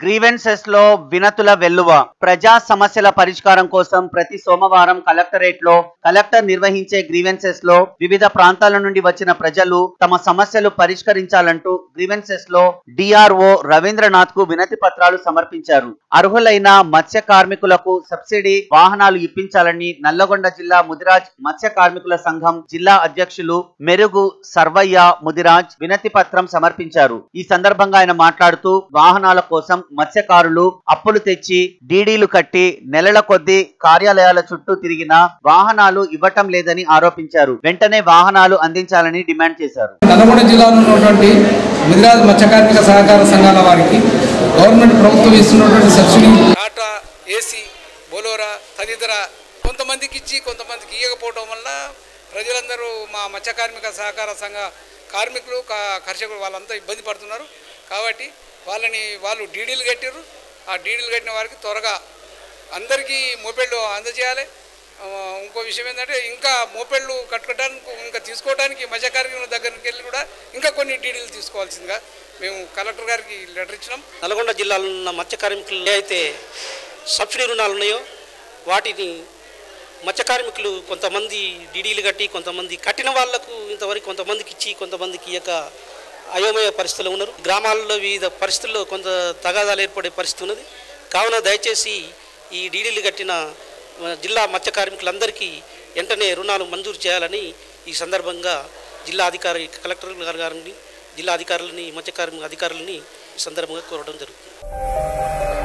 grievances లో వినతుల వెల్లువ ప్రజా సమస్యల పరిష్కారం కోసం ప్రతి సోమవారం కలెక్టరేట్ లో కలెక్టర్ నిర్వహించే గ్రీవెన్సెస్ లో వివిధ ప్రాంతాల నుండి వచ్చిన ప్రజలు తమ సమస్యలు పరిష్కరించాలంటూ గ్రీవెన్సెస్ లో డిఆర్ఓ రవీంద్రనాథ్ కు వినతి పత్రాలు సమర్పించారు అర్హులైన మత్స్య కార్మికులకు సబ్సిడీ వాహనాలు ఇప్పించాలని నల్లగొండ జిల్లా ముదిరాజ్ మత్స్య కార్మికుల సంఘం జిల్లా అధ్యక్షులు మెరుగు సర్వయ్య ముదిరాజ్ వినతి పత్రం సమర్పించారు ఈ సందర్భంగా ఆయన మాట్లాడుతూ వాహనాల కోసం మత్స్యకారులు అప్పులు తెచ్చి డీడీలు కట్టి నెలల కొద్దీ కార్యాలయాల చుట్టూ తిరిగినా వాహనాలు ఇవ్వటం లేదని ఆరోపించారు వెంటనే వాహనాలు అందించాలని డిమాండ్ చేశారు నల్గొండ జిల్లాలో ఉన్నటువంటి మిదిరాజ్ మత్స్య కార్మిక సహకార సంఘాల వారికి గవర్నమెంట్ ప్రభుత్వం ఇస్తున్నటువంటి సబ్సిడీ టాటా ఏసీ బొలోరా తదితర కొంతమందికి ఇచ్చి కొంతమందికి ఇవ్వకపోవడం వల్ల ప్రజలందరూ మా మత్స్య కార్మిక సహకార సంఘ కార్మికులు కా- కర్షకులు వాళ్ళంతా ఇబ్బంది పడుతున్నారు కాబట్టి వాళ్ళని వాళ్ళు డీడీలు కట్టారు ఆ డీడీలు కట్టిన వారికి త్వరగా అందరికీ మోపెళ్ళు అందజేయాలి ఆ, ఇంకో విషయం ఏంటంటే ఇంకా మోపెళ్ళు కట్టుకోవడానికి ఇంకా తీసుకోవడానికి మత్స్య కార్మికుల దగ్గరికి వెళ్ళి కూడా ఇంకా కొన్ని డీడీలు తీసుకోవాల్సిందిగా మేము కలెక్టర్ గారికి లెటర్ ఇచ్చినాం నల్గొండ జిల్లాలో ఉన్న మత్స్య కార్మికులు ఏ అయితే సబ్సిడీ రుణాలు ఉన్నాయో వాటిని మత్స్య కార్మికులు కొంతమంది డీడీలు కట్టి కొంతమంది కట్టిన వాళ్లకు ఇంతవరకు కొంతమందికి ఇచ్చి కొంతమందికి ఇయ్యక అయోమయ పరిస్థితులు ఉన్నారు గ్రామాల్లో వివిధ పరిస్థితుల్లో కొంత తగాదాలు ఏర్పడే పరిస్థితి ఉన్నది కావున దయచేసి ఈ డీడీలు కట్టిన ఆ, జిల్లా మత్స్య కార్మికులందరికీ వెంటనే రుణాలు మంజూరు చేయాలని ఈ సందర్భంగా జిల్లా అధికారి కలెక్టర్ గారు గారిని జిల్లా అధికారులని మత్స్య కార్మిక అధికారులని ఈ సందర్భంగా కోరడం జరుగుతుంది